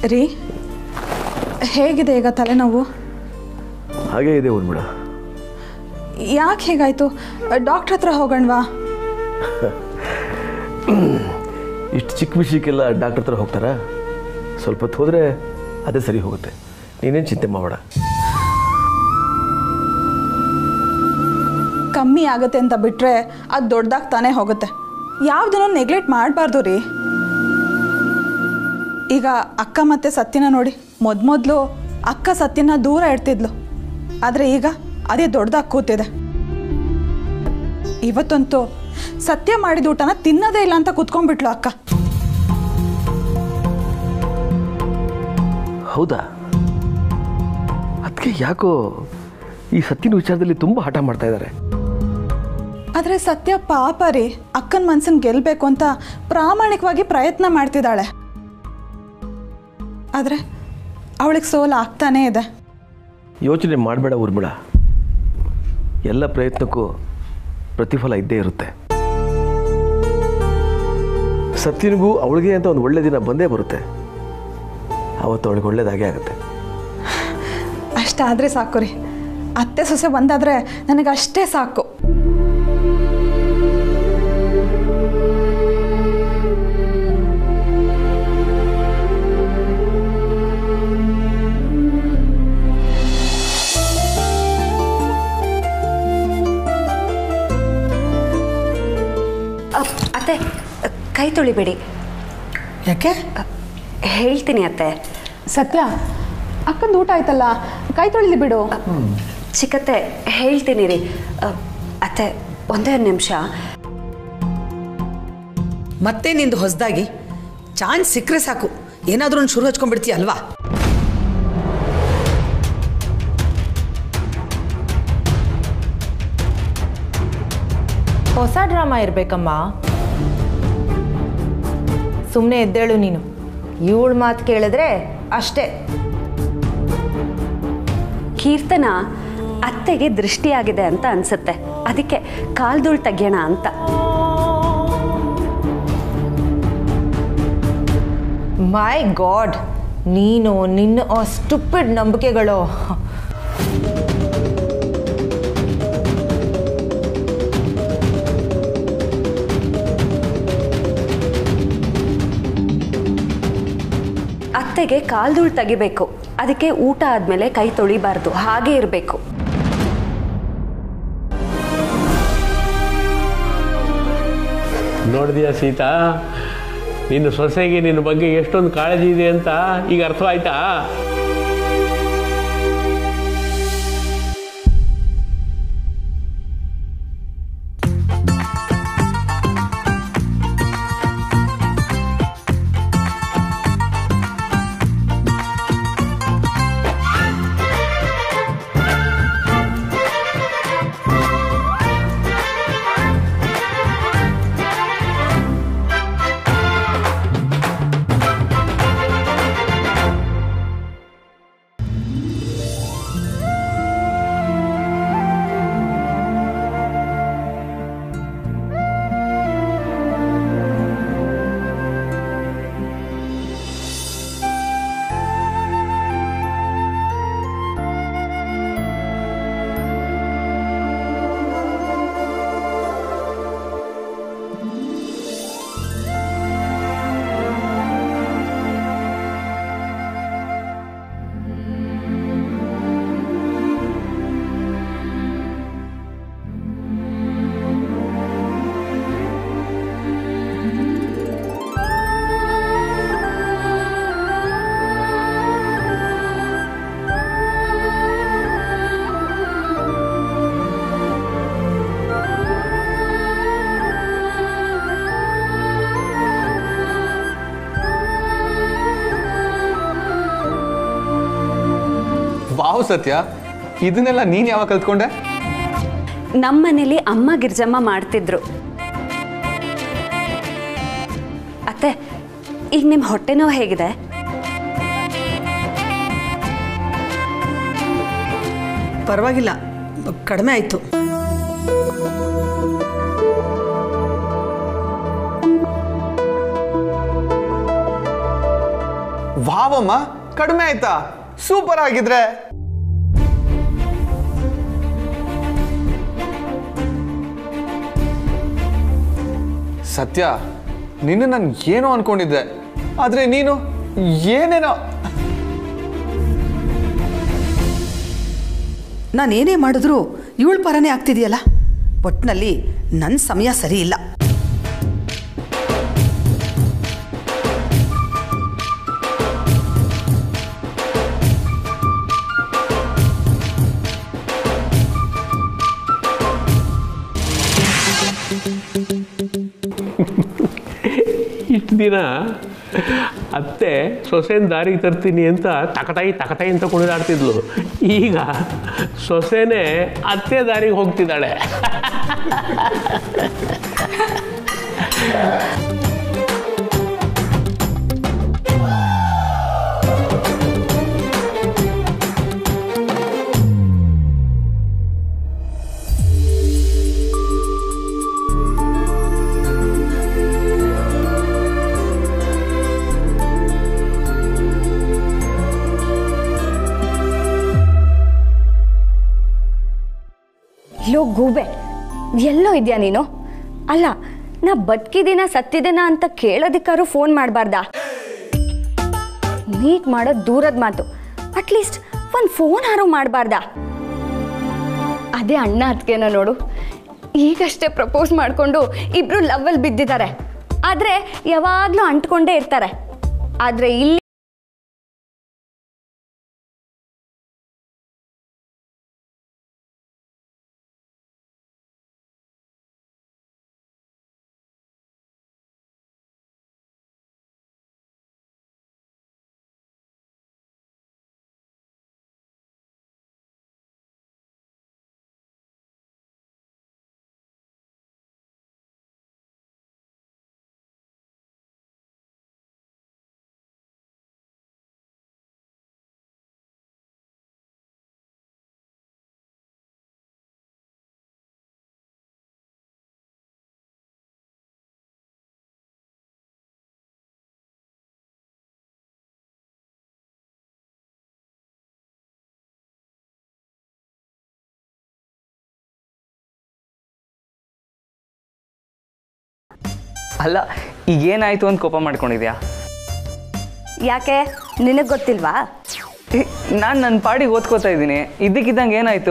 ರೀ ಹೇಗಿದೆ ಈಗ ತಲೆನೋವು ಹಾಗೇ ಇದೆ ಊರ್ಮಿಳ ಯಾಕೆ ಹೇಗಾಯಿತು ಡಾಕ್ಟ್ರ್ ಹತ್ರ ಹೋಗೋಣವಾ ಇಷ್ಟು ಚಿಕ್ಕ ವಿಷಯಕ್ಕೆಲ್ಲ ಡಾಕ್ಟರ್ ಹತ್ರ ಹೋಗ್ತಾರಾ ಸ್ವಲ್ಪ ಹೊತ್ತು ಹೋದರೆ ಅದೇ ಸರಿ ಹೋಗುತ್ತೆ ನೀನೇನು ಚಿಂತೆ ಮಾಡಬೇಡ ಕಮ್ಮಿ ಆಗುತ್ತೆ ಅಂತ ಬಿಟ್ಟರೆ ಅದು ದೊಡ್ಡದಾಗಿ ತಾನೇ ಹೋಗುತ್ತೆ ಯಾವುದನ್ನು ನೆಗ್ಲೆಕ್ಟ್ ಮಾಡಬಾರ್ದು ರೀ ಈಗ ಅಕ್ಕ ಮತ್ತು ಸತ್ಯನ ನೋಡಿ ಮೊದಲು ಅಕ್ಕ ಸತ್ಯನ ದೂರ ಇಡ್ತಿದ್ಲು ಆದರೆ ಈಗ ಅದೇ ದೊಡ್ಡದಾಗಿ ಕೂತಿದೆ ಇವತ್ತಂತೂ ಸತ್ಯ ಮಾಡಿದ ಊಟನ ತಿನ್ನೋದೇ ಇಲ್ಲ ಅಂತ ಕುತ್ಕೊಂಡ್ಬಿಟ್ಲು ಅಕ್ಕ ಹೌದಾ ಅದಕ್ಕೆ ಯಾಕೋ ಈ ಸತ್ತಿನ ವಿಚಾರದಲ್ಲಿ ತುಂಬ ಹಠ ಮಾಡ್ತಾ ಇದ್ದಾರೆ ಆದರೆ ಸತ್ಯ ಪಾಪ ರೀ ಅಕ್ಕನ ಮನ್ಸನ್ನ ಗೆಲ್ಲಬೇಕು ಅಂತ ಪ್ರಾಮಾಣಿಕವಾಗಿ ಪ್ರಯತ್ನ ಮಾಡ್ತಿದ್ದಾಳೆ ಆದರೆ ಅವಳಿಗೆ ಸೋಲು ಆಗ್ತಾನೇ ಇದೆ ಯೋಚನೆ ಮಾಡಬೇಡ ಊರ್ಮಿಳ ಎಲ್ಲ ಪ್ರಯತ್ನಕ್ಕೂ ಪ್ರತಿಫಲ ಇದ್ದೇ ಇರುತ್ತೆ ಸತ್ಯನಿಗೂ ಅವಳಿಗೆ ಅಂತ ಒಂದು ಒಳ್ಳೆ ದಿನ ಬಂದೇ ಬರುತ್ತೆ ಅವತ್ತು ಅವಳಿಗೆ ಒಳ್ಳೇದಾಗೇ ಆಗುತ್ತೆ ಅಷ್ಟಾದರೆ ಸಾಕು ರೀ ಅತ್ತೆ ಸೊಸೆ ಬಂದಾದರೆ ನನಗೆ ಅಷ್ಟೇ ಸಾಕು ಅಪ್, ಅತ್ತೆ ಕೈ ತೊಳಿಬೇಡಿ ಯಾಕೆ ಹೇಳ್ತೀನಿ ಅತ್ತೆ ಸತ್ಯ ಅಕ್ಕಂದು ಊಟ ಆಯ್ತಲ್ಲ ಕೈ ತೊಳಿಲಿ ಬಿಡು ಚಿಕ್ಕತ್ತೆ ಹೇಳ್ತೀನಿ ರೀ ಅ, ಅತ್ತೆ ಒಂದೇ ಒಂದು ನಿಮಿಷ ಮತ್ತೆ ನಿಂದು ಹೊಸದಾಗಿ ಚಾನ್ಸ್ ಸಿಕ್ಕರೆ ಸಾಕು ಏನಾದರೂ ಒಂದು ಶುರು ಹಚ್ಕೊಂಡ್ಬಿಡ್ತೀಯ ಅಲ್ವಾ ಹೊಸ ಡ್ರಾಮಾ ಇರಬೇಕಮ್ಮ ಸುಮ್ಮನೆ ಎದ್ದೇಳು ನೀನು ಇವಳ ಮಾತು ಕೇಳಿದ್ರೆ ಅಷ್ಟೇ ಕೀರ್ತನ ಅತ್ತೆಗೆ ದೃಷ್ಟಿಯಾಗಿದೆ ಅಂತ ಅನ್ಸುತ್ತೆ ಅದಕ್ಕೆ ಕಾಲ್ದುಳ್ ತೆಗಿಯೋಣ ಅಂತ ಮೈ ಗಾಡ್ ನೀನು ನಿನ್ನ ಸ್ಟುಪಿಡ್ ನಂಬಿಕೆಗಳು ಅತ್ತೆಗೆ ಕಾಲ್ದುಳ್ ತೆಗಿಬೇಕು ಅದಕ್ಕೆ ಊಟ ಆದಮೇಲೆ ಕೈ ತೊಳಿಬಾರ್ದು ಹಾಗೆ ಇರಬೇಕು ನೋಡಿದ್ಯಾ ಸೀತಾ ನಿನ್ನ ಸೊಸೆಗೆ ನಿನ್ನ ಬಗ್ಗೆ ಎಷ್ಟೊಂದು ಕಾಳಜಿ ಇದೆ ಅಂತ ಈಗ ಅರ್ಥವಾಯ್ತಾ ವಾವ್ ಸತ್ಯ ಇದನ್ನೆಲ್ಲ ನೀನು ಯಾವಾಗ ಕಲ್ತ್ಕೊಂಡೆ ನಮ್ಮ ಮನೇಲಿ ಅಮ್ಮ ಗಿರ್ಜಮ್ಮ ಮಾಡ್ತಿದ್ರು ಅತ್ತೆ ಈಗ ನಿಮ್ಮ ಹೊಟ್ಟೆ ನೋವು ಹೇಗಿದೆ ಪರವಾಗಿಲ್ಲ ಕಡಿಮೆ ಆಯಿತು ವಾವಮ್ಮ ಕಡಿಮೆ ಆಯ್ತಾ ಸೂಪರ್ ಆಗಿದ್ರೆ ಸತ್ಯ ನಿನ್ನ ನಾನು ಏನೋ ಅನ್ಕೊಂಡಿದ್ದೆ ಆದ್ರೆ ನೀನು ಏನೇನೋ ನಾನು ಏನೇ ಮಾಡಿದ್ರೂ ಇವಳ ಪರನೇ ಆಗ್ತಿದೆಯಲ್ಲ ಒಟ್ಟಿನಲ್ಲಿ ನನ್ನ ಸಮಯ ಸರಿ ಇಲ್ಲ ಇಷ್ಟು ದಿನ ಅತ್ತೆ ಸೊಸೆನ ದಾರಿಗೆ ತರ್ತೀನಿ ಅಂತ ತಕತಾಯಿ ತಕತಾಯಿ ಅಂತ ಕುಣಿದಾಡ್ತಿದ್ಲು ಈಗ ಸೊಸೆನೇ ಅತ್ತೆ ದಾರಿಗೆ ಹೋಗ್ತಿದ್ದಾಳೆ ಲೋ ಗೂಬೆ ಎಲ್ಲೋ ಇದೆಯಾ ನೀನು ಅಲ್ಲ ನಾ ಬದುಕಿದ್ದೀನ ಸತ್ತಿದ್ದೀನ ಅಂತ ಕೇಳೋದಕ್ಕಾದ್ರೂ ಫೋನ್ ಮಾಡಬಾರ್ದಾ ಮೀಟ್ ಮಾಡೋದು ದೂರದ ಮಾತು ಅಟ್ಲೀಸ್ಟ್ ಒಂದು ಫೋನ್ ಆರು ಮಾಡಬಾರ್ದಾ ಅದೇ ಅಣ್ಣ ಅದಕ್ಕೇನೋ ನೋಡು ಈಗಷ್ಟೇ ಪ್ರಪೋಸ್ ಮಾಡಿಕೊಂಡು ಇಬ್ರು ಲವ್ವಲ್ಲಿ ಬಿದ್ದಿದ್ದಾರೆ ಆದರೆ ಯಾವಾಗಲೂ ಅಂಟ್ಕೊಂಡೇ ಇರ್ತಾರೆ ಆದರೆ ಇಲ್ಲಿ ಅಲ್ಲ ಈಗೇನಾಯ್ತು ಅಂತ ಕೋಪ ಮಾಡ್ಕೊಂಡಿದ್ಯಾ ಯಾಕೆ ನಿನಗೆ ಗೊತ್ತಿಲ್ವಾ ನಾನು ನನ್ನ ಪಾಡಿಗೆ ಓದ್ಕೋತಾ ಇದ್ದೀನಿ ಇದ್ದಕ್ಕಿದ್ದಂಗೆ ಏನಾಯ್ತು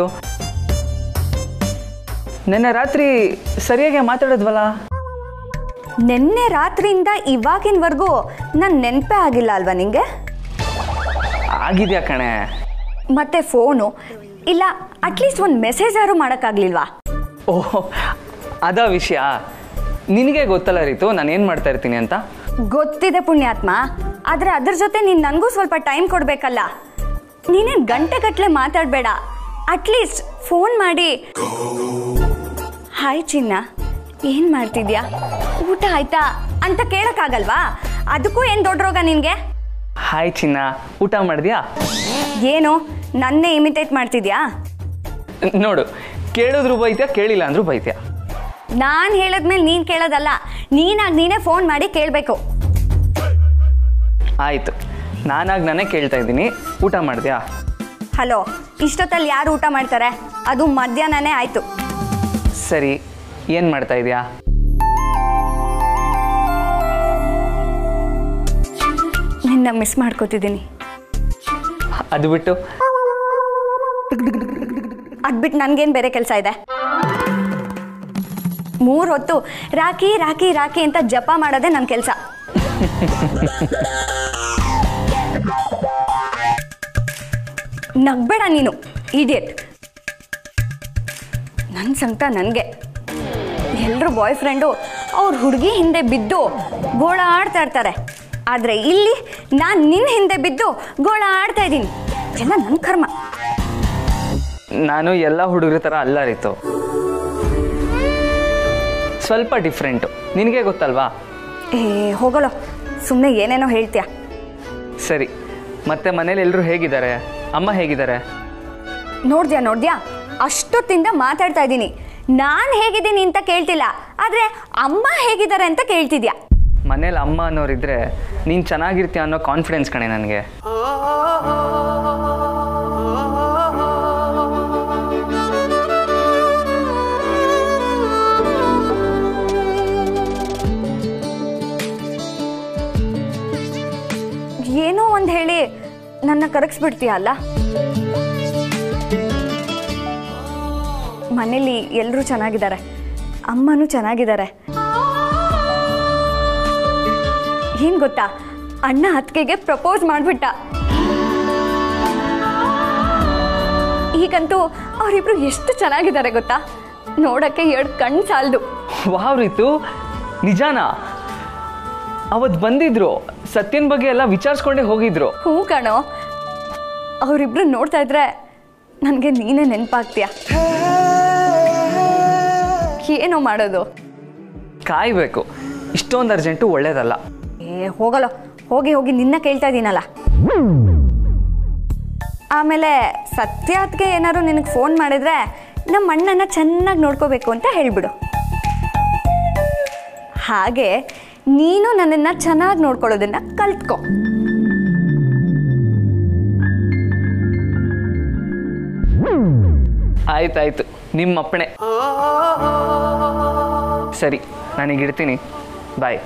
ನಿನ್ನೆ ರಾತ್ರಿ ಸರಿಯಾಗಿ ಮಾತಾಡಿದ್ವಲ್ಲ ನಿನ್ನೆ ರಾತ್ರಿಯಿಂದ ಇವಾಗಿನವರೆಗೂ ನನ್ನ ನೆನಪೇ ಆಗಿಲ್ಲ ಅಲ್ವಾ ನಿಂಗೆ ಆಗಿದ್ಯಾ ಕಣೆ ಮತ್ತೆ ಫೋನು ಇಲ್ಲ ಅಟ್ಲೀಸ್ಟ್ ಒಂದು ಮೆಸೇಜ್ ಆದ್ರೂ ಮಾಡೋಕ್ಕಾಗ್ಲಿಲ್ವಾ ಓಹ್ ಅದ ವಿಷಯ ನಿನಗೆ ಗೊತ್ತಲ್ಲ ರೀತು ನಾನು ಏನು ಮಾಡ್ತಾ ಇರ್ತೀನಿ ಅಂತ ಗೊತ್ತಿದೆ ಪುಣ್ಯಾತ್ಮ ಆದರೆ ಅದ್ರ ಜೊತೆ ನೀನು ನನಗೂ ಸ್ವಲ್ಪ ಟೈಮ್ ಕೊಡಬೇಕಲ್ಲ ನೀನೇನು ಗಂಟೆಗಟ್ಟಲೆ ಮಾತಾಡಬೇಡ ಅಟ್ಲೀಸ್ಟ್ ಫೋನ್ ಮಾಡಿ ಹಾಯ್ ಚಿನ್ನ ಏನು ಮಾಡ್ತಿದ್ಯಾ ಊಟ ಆಯ್ತಾ ಅಂತ ಕೇಳೋಕ್ಕಾಗಲ್ವಾ ಅದಕ್ಕೂ ಏನು ದೊಡ್ಡ ರೋಗ ನಿನಗೆ ಹಾಯ್ ಚಿನ್ನ ಊಟ ಮಾಡಿದ್ಯಾ ಏನು ನನ್ನೇ ಇಮಿಟೇಟ್ ಮಾಡ್ತಿದ್ಯಾ ನೋಡು ಕೇಳಿದ್ರು ಬೈತ್ಯಾ ಕೇಳಿಲ್ಲ ಅಂದ್ರೂ ಬೈತ್ಯಾ ನಾನು ಹೇಳಿದ್ಮೇಲೆ ನೀನು ಕೇಳೋದಲ್ಲ ನೀನಾಗಿ ನೀನೇ ಫೋನ್ ಮಾಡಿ ಕೇಳಬೇಕು ಆಯಿತು ನಾನಾಗಿ ನಾನೇ ಕೇಳ್ತಾ ಇದ್ದೀನಿ ಊಟ ಮಾಡಿದ್ಯಾ ಹಲೋ ಇಷ್ಟೊತ್ತಲ್ಲಿ ಯಾರು ಊಟ ಮಾಡ್ತಾರೆ ಅದು ಮಧ್ಯಾಹ್ನನೇ ಆಯಿತು ಸರಿ ಏನು ಮಾಡ್ತಾ ಇದೆಯಾ ನಿನ್ನ ಮಿಸ್ ಮಾಡ್ಕೋತಿದ್ದೀನಿ ಅದು ಬಿಟ್ಟು ಅದ್ಬಿಟ್ಟು ನನಗೇನು ಬೇರೆ ಕೆಲಸ ಇದೆ ಮೂರು ಹೊತ್ತು ರಾಕಿ ರಾಕಿ ರಾಕಿ ಅಂತ ಜಪ ಮಾಡೋದೇ ನನ್ನ ಕೆಲಸ ನಗ್ಬೇಡ ನೀನು ಇಡಿಯಟ್ ನನ್ನ ಸಂಕಟ ನನಗೆ ಎಲ್ಲರೂ ಬಾಯ್ ಫ್ರೆಂಡು ಅವ್ರ ಹುಡುಗಿ ಹಿಂದೆ ಬಿದ್ದು ಗೋಳ ಆಡ್ತಾ ಇರ್ತಾರೆ ಆದರೆ ಇಲ್ಲಿ ನಾನು ನಿನ್ನ ಹಿಂದೆ ಬಿದ್ದು ಗೋಳ ಆಡ್ತಾ ಇದ್ದೀನಿ ಎಲ್ಲ ನನ್ನ ಕರ್ಮ ನಾನು ಎಲ್ಲ ಹುಡುಗರ ಥರ ಅಲ್ಲ ರೀತು ಸ್ವಲ್ಪ ಡಿಫ್ರೆಂಟು ನಿನಗೆ ಗೊತ್ತಲ್ವಾ ಏ ಹೋಗಲೋ ಸುಮ್ಮನೆ ಏನೇನೋ ಹೇಳ್ತೀಯ ಸರಿ ಮತ್ತೆ ಮನೇಲಿ ಎಲ್ಲರೂ ಹೇಗಿದ್ದಾರೆ ಅಮ್ಮ ಹೇಗಿದ್ದಾರೆ ನೋಡ್ದ್ಯಾ ನೋಡ್ದ್ಯಾ ಅಷ್ಟೊತ್ತಿಂದ ಮಾತಾಡ್ತಾ ಇದ್ದೀನಿ ನಾನು ಹೇಗಿದ್ದೀನಿ ಅಂತ ಕೇಳ್ತಿಲ್ಲ ಆದರೆ ಅಮ್ಮ ಹೇಗಿದ್ದಾರೆ ಅಂತ ಕೇಳ್ತಿದ್ಯಾ ಮನೇಲಿ ಅಮ್ಮ ಅನ್ನೋರಿದ್ರೆ ನೀನು ಚೆನ್ನಾಗಿರ್ತೀಯ ಅನ್ನೋ ಕಾನ್ಫಿಡೆನ್ಸ್ ಕಣೆ ನನಗೆ ಏನೋ ಒಂದು ಹೇಳಿ ನನ್ನ ಕರಗಿಸ್ಬಿಡ್ತೀಯಲ್ಲ ಮನೇಲಿ ಎಲ್ಲರೂ ಚೆನ್ನಾಗಿದ್ದಾರೆ ಅಮ್ಮನೂ ಚೆನ್ನಾಗಿದ್ದಾರೆ ಏನ್ ಗೊತ್ತಾ ಅಣ್ಣ ಅತ್ತಿಗೆಗೆ ಪ್ರಪೋಸ್ ಮಾಡಿಬಿಟ್ಟ ಈಗಂತೂ ಅವರಿಬ್ರು ಎಷ್ಟು ಚೆನ್ನಾಗಿದ್ದಾರೆ ಗೊತ್ತಾ ನೋಡಕ್ಕೆ ಎರಡು ಕಣ್ಣು ಸಾಲದು ವಾವ್ ರೀತು ನಿಜಾನಾ ಅವತ್ತು ಬಂದಿದ್ರು ಸತ್ಯನ್ ಬಗ್ಗೆ ಎಲ್ಲ ವಿಚಾರಿಸ್ಕೊಂಡೇ ಹೋಗಿದ್ರು ಹೂ ಕಣೋ ಅವರಿಬ್ರು ನೋಡ್ತಾ ಇದ್ರೆ ನನಗೆ ನೀನೇ ನೆನಪಾಗ್ತೀಯ ಏನೋ ಮಾಡೋದು ಕಾಯ್ಬೇಕು ಇಷ್ಟೊಂದು ಅರ್ಜೆಂಟು ಒಳ್ಳೇದಲ್ಲ ಏ ಹೋಗಲ್ಲ ಹೋಗಿ ಹೋಗಿ ನಿನ್ನ ಕೇಳ್ತಾ ಇದ್ದೀನಲ್ಲ ಆಮೇಲೆ ಸತ್ಯಾತ್ಗೆ ಏನಾದ್ರು ನಿನಗೆ ಫೋನ್ ಮಾಡಿದ್ರೆ ನಮ್ಮ ಅಣ್ಣನ ಚೆನ್ನಾಗಿ ನೋಡ್ಕೋಬೇಕು ಅಂತ ಹೇಳ್ಬಿಡು ಹಾಗೆ ನೀನು ನನ್ನನ್ನು ಚೆನ್ನಾಗಿ ನೋಡ್ಕೊಳ್ಳೋದನ್ನ ಕಲ್ತ್ಕೊ ಆಯ್ತಾಯ್ತು ನಿಮ್ಮ ಅಪ್ಪಣೆ ಸರಿ ನಾನೀಗ ಇಡ್ತೀನಿ ಬಾಯ್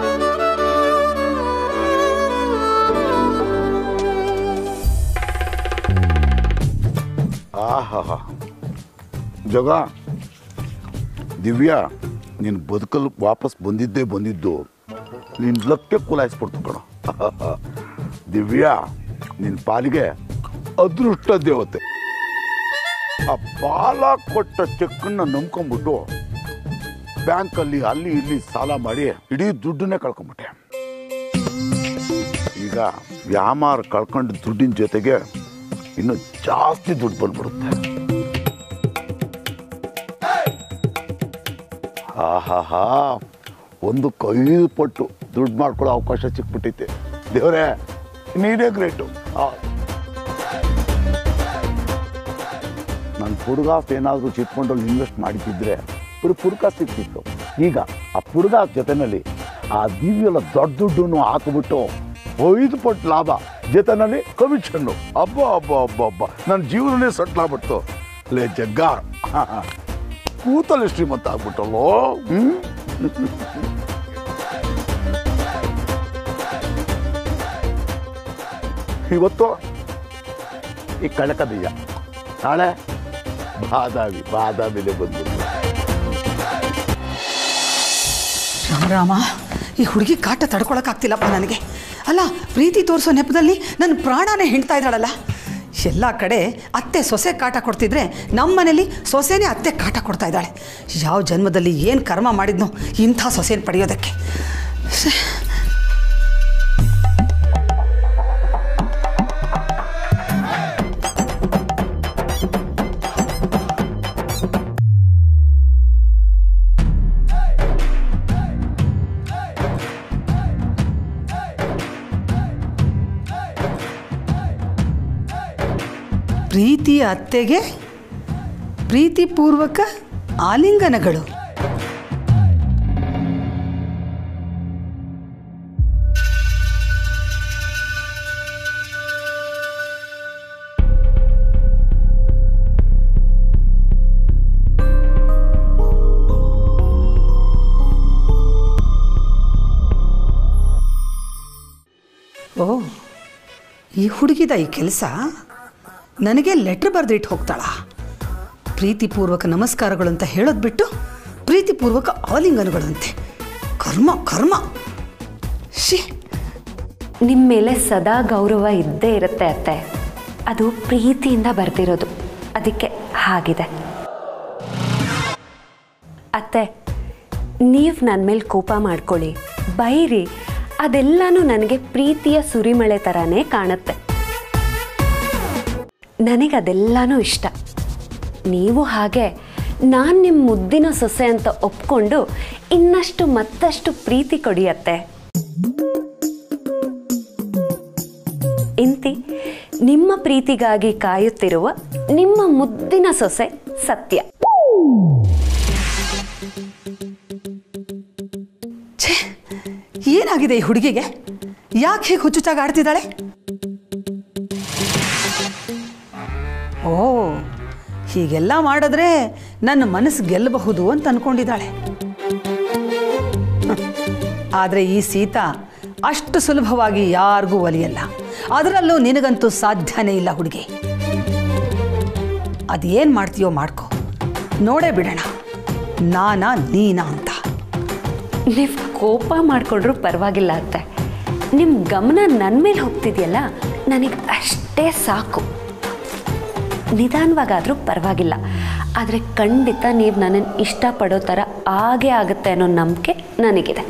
ಆಹಾ ಜಗ ದಿವ್ಯಾ ನೀನು ಬದುಕಲು ವಾಪಸ್ ಬಂದಿದ್ದೇ ಬಂದಿದ್ದು ನಿನ್ನ ಲಕ್ಕೆ ಕುಲಾಯಿಸ್ಬಿಡ್ತು ಕಣ ದಿವ್ಯಾ ನಿನ್ನ ಪಾಲಿಗೆ ಅದೃಷ್ಟ ದೇವತೆ ಆ ಬಾಲ ಕೊಟ್ಟ ಚೆಕ್ಕನ್ನ ನಂಬ್ಕೊಂಡ್ಬಿಟ್ಟು ಬ್ಯಾಂಕಲ್ಲಿ ಅಲ್ಲಿ ಇಲ್ಲಿ ಸಾಲ ಮಾಡಿ ಇಡೀ ದುಡ್ಡನ್ನೇ ಕಳ್ಕೊಂಬಿಟ್ಟೆ ಈಗ ವ್ಯಾಮಾರ ಕಳ್ಕೊಂಡ ದುಡ್ಡಿನ ಜೊತೆಗೆ ಇನ್ನು ಜಾಸ್ತಿ ದುಡ್ಡು ಬಂದ್ಬಿಡುತ್ತೆ ಆಹಾಹಾ ಒಂದು ಕೈದು ಪಟ್ಟು ದುಡ್ಡು ಮಾಡ್ಕೊಳ್ಳೋ ಅವಕಾಶ ಸಿಕ್ಬಿಟ್ಟೈತೆ ದೇವ್ರೆ ನೀನೇ ಗ್ರೇಟು ನನ್ನ ಪುಡ್ಗಾಸ್ ಏನಾದರೂ ಚಿಟ್ಕೊಂಡಲ್ಲಿ ಇನ್ವೆಸ್ಟ್ ಮಾಡಿದ್ದಿದ್ರೆ ಬರೀ ಪುಡ್ಕಾಸ್ ಸಿಕ್ತಿತ್ತು ಈಗ ಆ ಪುಡ್ಗಾಸ್ ಜೊತೆನಲ್ಲಿ ಆ ದಿವ್ಯೆಲ್ಲ ದೊಡ್ಡ ದುಡ್ಡನ್ನು ಹಾಕಿಬಿಟ್ಟು ಐದು ಪಟ್ಟು ಲಾಭ ಜೊತೆನಲ್ಲಿ ಕಮಿಷನ್ನು ಹಬ್ಬ ಹಬ್ಬ ಹಬ್ಬ ಹಬ್ಬ ನನ್ನ ಜೀವನನೇ ಸೆಟ್ಲ್ ಆಗ್ಬಿಡ್ತು ಲೇ ಜಗ್ಗ ಕೂತಲ್ಲಿ ಶ್ರೀಮಂತ ಆಗ್ಬಿಟ್ಟಲ್ಲೋ ಹ್ಮ್ ಇವತ್ತು ಈ ಕಳಕ ಬೀಜ ನಾಳೆ ಬಾದಾಮಿ ಬಾದಾಮಿಲೆ ಬಂದ್ಬಿಟ್ಟು ರಾಮ ಈ ಹುಡುಗಿ ಕಾಟ ತಡ್ಕೊಳಕ್ಕಾಗ್ತಿಲ್ಲಪ್ಪ ನನಗೆ ಅಲ್ಲ ಪ್ರೀತಿ ತೋರಿಸೋ ನೆಪದಲ್ಲಿ ನನ್ನ ಪ್ರಾಣನೇ ಹಿಂಡ್ತಾ ಇದ್ದಾಳಲ್ಲ ಎಲ್ಲ ಕಡೆ ಅತ್ತೆ ಸೊಸೆ ಕಾಟ ಕೊಡ್ತಿದ್ರೆ ನಮ್ಮ ಮನೇಲಿ ಸೊಸೆನೇ ಅತ್ತೆ ಕಾಟ ಕೊಡ್ತಾ ಇದ್ದಾಳೆ ಯಾವ ಜನ್ಮದಲ್ಲಿ ಏನು ಕರ್ಮ ಮಾಡಿದ್ನೋ ಇಂಥ ಸೊಸೆನ ಪಡೆಯೋದಕ್ಕೆ ಶ್ಯೆ. ಪ್ರೀತಿಯ ಅತ್ತೆಗೆ ಪ್ರೀತಿಪೂರ್ವಕ ಆಲಿಂಗನಗಳು ಓ ಈ ಹುಡುಗಿದ ಈ ಕೆಲಸ ನನಗೆ ಲೆಟ್ರ್ ಬರೆದಿಟ್ಟು ಹೋಗ್ತಾಳ ಪ್ರೀತಿಪೂರ್ವಕ ನಮಸ್ಕಾರಗಳು ಅಂತ ಹೇಳೋದು ಬಿಟ್ಟು ಪ್ರೀತಿಪೂರ್ವಕ ಆಲಿಂಗನಗಳಂತೆ ಕರ್ಮ ಕರ್ಮ ಶಿ ನಿಮ್ಮ ಮೇಲೆ ಸದಾ ಗೌರವ ಇದ್ದೇ ಇರುತ್ತೆ ಅತ್ತೆ ಅದು ಪ್ರೀತಿಯಿಂದ ಬರ್ತಿರೋದು ಅದಕ್ಕೆ ಹಾಗಿದೆ ಅತ್ತೆ ನೀವು ನನ್ನ ಮೇಲೆ ಕೋಪ ಮಾಡ್ಕೊಳ್ಳಿ ಬೈರಿ ಅದೆಲ್ಲನೂ ನನಗೆ ಪ್ರೀತಿಯ ಸುರಿಮಳೆ ಥರನೇ ಕಾಣುತ್ತೆ ನನಗದೆಲ್ಲನೂ ಇಷ್ಟ ನೀವು ಹಾಗೆ ನಾನು ನಿಮ್ಮ ಮುದ್ದಿನ ಸೊಸೆ ಅಂತ ಒಪ್ಕೊಂಡು ಇನ್ನಷ್ಟು ಮತ್ತಷ್ಟು ಪ್ರೀತಿ ಕೊಡಿಯತ್ತೆ ಇಂತಿ ನಿಮ್ಮ ಪ್ರೀತಿಗಾಗಿ ಕಾಯುತ್ತಿರುವ ನಿಮ್ಮ ಮುದ್ದಿನ ಸೊಸೆ ಸತ್ಯ ಛೇ ಏನಾಗಿದೆ ಈ ಹುಡುಗಿಗೆ ಯಾಕೆ ಹೀಗೆ ಹುಚ್ಚುಚ್ಚಾಗಿ ಆಡ್ತಿದ್ದಾಳೆ ಓ ಹೀಗೆಲ್ಲ ಮಾಡಿದ್ರೆ ನನ್ನ ಮನಸ್ಸು ಗೆಲ್ಲಬಹುದು ಅಂತ ಅನ್ಕೊಂಡಿದ್ದಾಳೆ ಆದರೆ ಈ ಸೀತಾ ಅಷ್ಟು ಸುಲಭವಾಗಿ ಯಾರಿಗೂ ಒಲಿಯಲ್ಲ ಅದರಲ್ಲೂ ನಿನಗಂತೂ ಸಾಧ್ಯನೇ ಇಲ್ಲ ಹುಡುಗಿ ಅದೇನು ಮಾಡ್ತೀಯೋ ಮಾಡ್ಕೊ ನೋಡೇ ಬಿಡೋಣ ನಾನಾ ನೀನಾ ಅಂತ ನೀವು ಕೋಪ ಮಾಡಿಕೊಂಡ್ರೂ ಪರವಾಗಿಲ್ಲ ಅತ್ತೆ ನಿಮ್ಮ ಗಮನ ನನ್ನ ಮೇಲೆ ಹೋಗ್ತಿದೆಯಲ್ಲ ನನಗೆ ಅಷ್ಟೇ ಸಾಕು ನಿಧಾನವಾಗಾದರೂ ಪರವಾಗಿಲ್ಲ ಆದರೆ ಖಂಡಿತ ನೀವು ನನ್ನನ್ನು ಇಷ್ಟಪಡೋ ಥರ ಆಗೇ ಆಗುತ್ತೆ ಅನ್ನೋ ನಂಬಿಕೆ ನನಗಿದೆ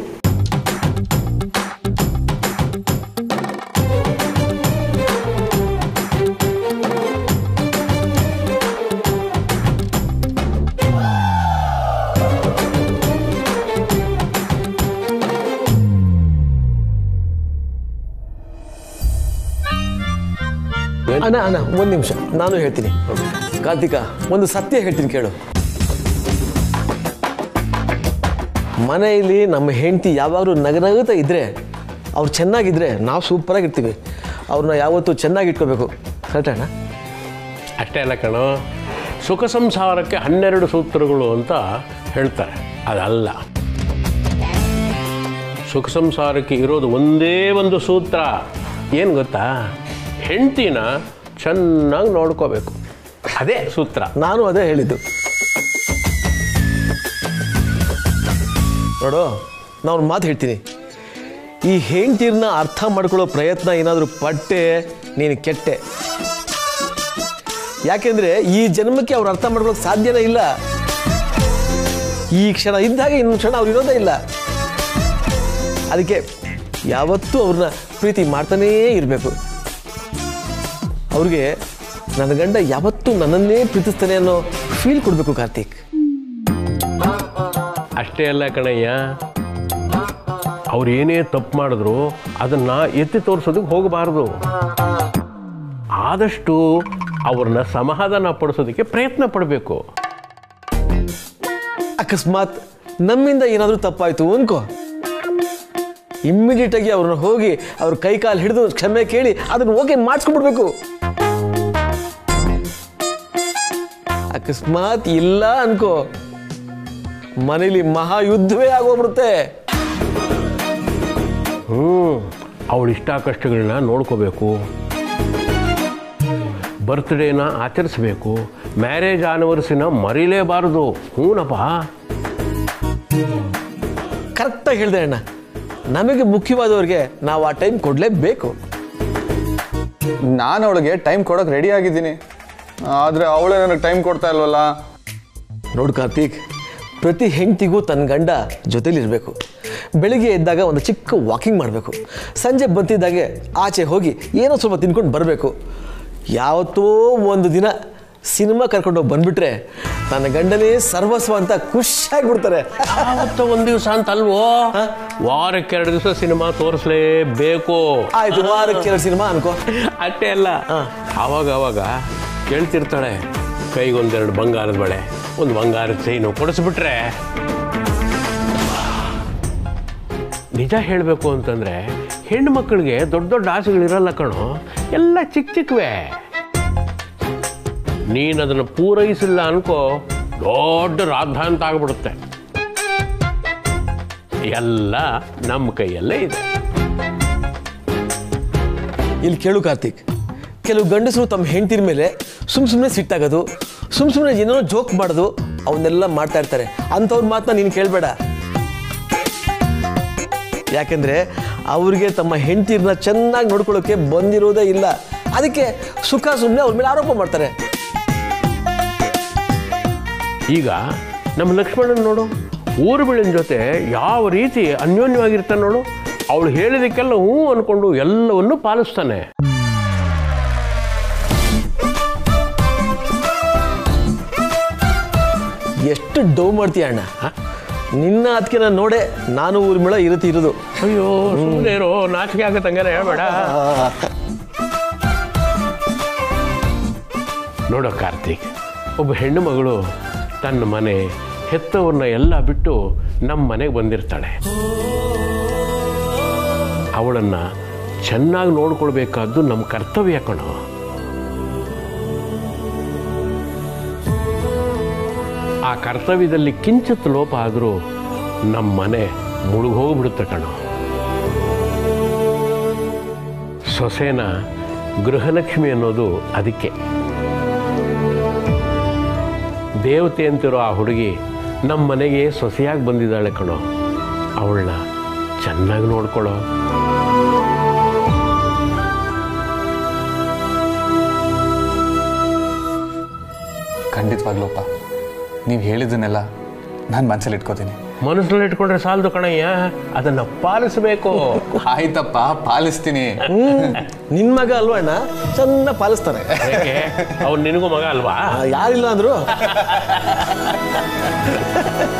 ಅಣ್ಣ ಅಣ್ಣ ಒಂದು ನಿಮಿಷ ನಾನು ಹೇಳ್ತೀನಿ ಕಾರ್ತಿಕ ಒಂದು ಸತ್ಯ ಹೇಳ್ತೀನಿ ಕೇಳು ಮನೆಯಲ್ಲಿ ನಮ್ಮ ಹೆಂಡತಿ ಯಾವಾಗಲೂ ನಗನಗುತ್ತಾ ಇದ್ದರೆ ಅವ್ರು ಚೆನ್ನಾಗಿದ್ದರೆ ನಾವು ಸೂಪರಾಗಿರ್ತೀವಿ ಅವ್ರನ್ನ ಯಾವತ್ತೂ ಚೆನ್ನಾಗಿ ಇಟ್ಕೋಬೇಕು ಕರೆಕ್ಟ್ ಅಣ್ಣ ಅಷ್ಟೇ ಅಲ್ಲ ಕಣೋ ಸುಖ ಸಂಸಾರಕ್ಕೆ ಹನ್ನೆರಡು ಸೂತ್ರಗಳು ಅಂತ ಹೇಳ್ತಾರೆ ಅದಲ್ಲ ಸುಖ ಸಂಸಾರಕ್ಕೆ ಇರೋದು ಒಂದೇ ಒಂದು ಸೂತ್ರ ಏನು ಗೊತ್ತಾ ಹೆಂಡ್ತಿನ ಚೆನ್ನಾಗಿ ನೋಡ್ಕೋಬೇಕು ಅದೇ ಸೂತ್ರ ನಾನು ಅದೇ ಹೇಳಿದ್ದು ನೋಡು ನಾನು ಒಂದು ಮಾತು ಹೇಳ್ತೀನಿ ಈ ಹೆಂಡ್ತಿರ್ನ ಅರ್ಥ ಮಾಡ್ಕೊಳ್ಳೋ ಪ್ರಯತ್ನ ಏನಾದರೂ ಪಟ್ಟೆ ನೀನು ಕೆಟ್ಟೆ ಯಾಕೆಂದ್ರೆ ಈ ಜನ್ಮಕ್ಕೆ ಅವ್ರು ಅರ್ಥ ಮಾಡ್ಕೊಳ್ಳೋಕೆ ಸಾಧ್ಯನೇ ಇಲ್ಲ ಈ ಕ್ಷಣ ಇದ್ದಾಗ ಇನ್ನೊಂದು ಕ್ಷಣ ಅವ್ರು ಇರೋದೇ ಇಲ್ಲ ಅದಕ್ಕೆ ಯಾವತ್ತೂ ಅವ್ರನ್ನ ಪ್ರೀತಿ ಮಾಡ್ತಾನೇ ಇರಬೇಕು ಅವ್ರಿಗೆ ನನ್ನ ಗಂಡ ಯಾವತ್ತೂ ನನ್ನನ್ನೇ ಪ್ರೀತಿಸ್ತಾನೆ ಅನ್ನೋ ಫೀಲ್ ಕೊಡಬೇಕು ಕಾರ್ತಿಕ್ ಅಷ್ಟೇ ಅಲ್ಲ ಕಣಯ್ಯ ಅವ್ರು ಏನೇ ತಪ್ಪು ಮಾಡಿದ್ರು ಅದನ್ನು ಎತ್ತಿ ತೋರಿಸೋದಕ್ಕೆ ಹೋಗಬಾರ್ದು ಆದಷ್ಟು ಅವ್ರನ್ನ ಸಮಾಧಾನ ಪಡಿಸೋದಕ್ಕೆ ಪ್ರಯತ್ನ ಪಡಬೇಕು ಅಕಸ್ಮಾತ್ ನಮ್ಮಿಂದ ಏನಾದರೂ ತಪ್ಪಾಯ್ತು ಅನ್ಕೋ ಇಮ್ಮಿಡಿಯೇಟ್ ಆಗಿ ಅವ್ರನ್ನ ಹೋಗಿ ಅವ್ರ ಕೈ ಕಾಲು ಹಿಡಿದು ಕ್ಷಮೆ ಕೇಳಿ ಅದನ್ನ ಓಕೆ ಮಾಡಿಸ್ಕೊಂಡ್ಬಿಡ್ಬೇಕು ಅಕಸ್ಮಾತ್ ಇಲ್ಲ ಅನ್ಕೋ ಮನೇಲಿ ಮಹಾಯುದ್ಧವೇ ಆಗೋಗ್ಬಿಡುತ್ತೆ ಹ್ಞೂ ಅವಳ ಇಷ್ಟ ಕಷ್ಟಗಳನ್ನ ನೋಡ್ಕೋಬೇಕು ಬರ್ತ್ಡೇನ ಆಚರಿಸ್ಬೇಕು ಮ್ಯಾರೇಜ್ ಆನಿವರ್ಸಿನ ಮರಿಲೇಬಾರದು ಹ್ಞೂನಪ್ಪ ಕರೆಕ್ಟಾಗಿ ಹೇಳಿದೆ ಅಣ್ಣ ನಮಗೆ ಮುಖ್ಯವಾದವ್ರಿಗೆ ನಾವು ಆ ಟೈಮ್ ಕೊಡಲೇಬೇಕು ನಾನು ಅವಳಿಗೆ ಟೈಮ್ ಕೊಡೋಕೆ ರೆಡಿ ಆಗಿದ್ದೀನಿ ಆದರೆ ಅವಳೇ ನನಗೆ ಟೈಮ್ ಕೊಡ್ತಾ ಇಲ್ವಲ್ಲ ನೋಡು ಕಾರ್ತೀಕ್ ಪ್ರತಿ ಹೆಂಡತಿಗೂ ತನ್ನ ಗಂಡ ಜೊತೆಲಿರಬೇಕು ಬೆಳಿಗ್ಗೆ ಎದ್ದಾಗ ಒಂದು ಚಿಕ್ಕ ವಾಕಿಂಗ್ ಮಾಡಬೇಕು ಸಂಜೆ ಬಂತಿದ್ದಾಗೆ ಆಚೆ ಹೋಗಿ ಏನೋ ಸ್ವಲ್ಪ ತಿನ್ಕೊಂಡು ಬರಬೇಕು ಯಾವತ್ತೋ ಒಂದು ದಿನ ಸಿನಿಮಾ ಕರ್ಕೊಂಡು ಹೋಗಿ ಬಂದ್ಬಿಟ್ರೆ ನನ್ನ ಗಂಡನೇ ಸರ್ವಸ್ವ ಅಂತ ಖುಷಿಯಾಗ್ಬಿಡ್ತಾರೆ ಯಾವತ್ತೋ ಒಂದು ದಿವಸ ಅಂತ ಅಲ್ವೋ ವಾರಕ್ಕೆ ಎರಡು ದಿವಸ ಸಿನಿಮಾ ತೋರಿಸ್ಲೇಬೇಕು ಆಯ್ತು ವಾರಕ್ಕೆ ಎರಡು ಸಿನಿಮಾ ಅನ್ಕೋ ಅಷ್ಟೇ ಅಲ್ಲ ಆವಾಗ ಆವಾಗ ಕೇಳ್ತಿರ್ತಾಳೆ ಕೈಗೊಂದೆರಡು ಬಂಗಾರದ ಬಳೆ ಒಂದು ಬಂಗಾರದ ಚೈನು ಕೊಡಿಸ್ಬಿಟ್ರೆ ನಿಜ ಹೇಳಬೇಕು ಅಂತಂದ್ರೆ ಹೆಣ್ಣು ಮಕ್ಕಳಿಗೆ ದೊಡ್ಡ ದೊಡ್ಡ ಆಸೆಗಳಿರಲ್ಲ ಕಣೋ ಎಲ್ಲ ಚಿಕ್ಕ ಚಿಕ್ಕವೇ ನೀನು ಅದನ್ನು ಪೂರೈಸಿಲ್ಲ ಅನ್ಕೋ ದೊಡ್ಡ ರಾದ್ಧಾಂತ ಆಗ್ಬಿಡುತ್ತೆ ಎಲ್ಲ ನಮ್ಮ ಕೈಯಲ್ಲೇ ಇದೆ ಇಲ್ಲಿ ಕೇಳು ಕಾರ್ತಿಕ್ ಕೆಲವು ಗಂಡಸರು ತಮ್ಮ ಹೆಂಡತಿರ ಮೇಲೆ ಸುಮ್ ಸುಮ್ಮನೆ ಸಿಟ್ಟಾಗೋದು ಸುಮ್ ಸುಮ್ಮನೆ ಏನೋ ಜೋಕ್ ಮಾಡೋದು ಅವನ್ನೆಲ್ಲ ಮಾಡ್ತಾ ಇರ್ತಾರೆ ಅಂಥವ್ರ ಮಾತನ್ನ ನೀನು ಕೇಳಬೇಡ ಯಾಕೆಂದ್ರೆ ಅವ್ರಿಗೆ ತಮ್ಮ ಹೆಂಡತಿರ್ನ ಚೆನ್ನಾಗಿ ನೋಡ್ಕೊಳ್ಳೋಕೆ ಬಂದಿರೋದೇ ಇಲ್ಲ ಅದಕ್ಕೆ ಸುಖ ಸುಮ್ಮನೆ ಅವ್ರ ಮೇಲೆ ಆರೋಪ ಮಾಡ್ತಾರೆ ಈಗ ನಮ್ಮ ಲಕ್ಷ್ಮಣನ್ ನೋಡು ಊರು ಬಿಳಿನ ಜೊತೆ ಯಾವ ರೀತಿ ಅನ್ಯೋನ್ಯವಾಗಿರ್ತಾನೆ ನೋಡು ಅವಳು ಹೇಳಿದಕ್ಕೆಲ್ಲ ಹ್ಞೂ ಅನ್ಕೊಂಡು ಎಲ್ಲವನ್ನೂ ಪಾಲಿಸ್ತಾನೆ ಎಷ್ಟು ಡೌ ಮಾಡ್ತೀಯ ಅಣ್ಣ ನಿನ್ನ ಅದಕ್ಕೆ ನಾನು ನೋಡೆ ನಾನು ಊರ್ಮಿಳ ಇರತಿ ಇರೋದು ಅಯ್ಯೋ ಸುಮ್ಮನೆ ಇರೋ ನಾಚಿಕೆ ಆಗತ್ತೆ ಹಂಗಾರೆ ಹೇಳ್ಬೇಡ ನೋಡೋ ಕಾರ್ತಿಕ್ ಒಬ್ಬ ಹೆಣ್ಣು ಮಗಳು ತನ್ನ ಮನೆ ಹೆತ್ತವ್ರನ್ನ ಎಲ್ಲ ಬಿಟ್ಟು ನಮ್ಮ ಮನೆಗೆ ಬಂದಿರ್ತಾಳೆ ಅವಳನ್ನು ಚೆನ್ನಾಗಿ ನೋಡ್ಕೊಳ್ಬೇಕಾದ್ದು ನಮ್ಮ ಕರ್ತವ್ಯ ಕಣೋ ಆ ಕರ್ತವ್ಯದಲ್ಲಿ ಕಿಂಚಿತ್ ಲೋಪ ಆದರೂ ನಮ್ಮ ಮನೆ ಮುಳುಗೋಗ್ಬಿಡುತ್ತೆ ಕಣೋ ಸೊಸೆನ ಗೃಹಲಕ್ಷ್ಮಿ ಅನ್ನೋದು ಅದಕ್ಕೆ ದೇವತೆ ಅಂತಿರೋ ಆ ಹುಡುಗಿ ನಮ್ಮ ಮನೆಗೆ ಸೊಸೆಯಾಗಿ ಬಂದಿದ್ದಾಳೆ ಕಣೋ ಅವಳನ್ನ ಚೆನ್ನಾಗಿ ನೋಡ್ಕೊಳ್ಳೋ ಖಂಡಿತವಾಗ್ಲೂಪ್ಪ ನೀವು ಹೇಳಿದ್ದನ್ನೆಲ್ಲ ನಾನು ಮನಸ್ಸಲ್ಲಿ ಇಟ್ಕೋತೀನಿ ಮನಸ್ಸಲ್ಲಿ ಇಟ್ಕೊಂಡ್ರೆ ಸಾಲದು ಕಣಯ್ಯ ಅದನ್ನು ಪಾಲಿಸಬೇಕು ಆಯ್ತಪ್ಪ ಪಾಲಿಸ್ತೀನಿ ನಿನ್ ಮಗ ಅಲ್ವಾ ಅಣ್ಣ ಚೆನ್ನಾಗಿ ಪಾಲಿಸ್ತಾನೆ ಅವ್ನು ನಿನಗೂ ಮಗ ಅಲ್ವಾ ಯಾರಿಲ್ಲ ಅಂದ್ರು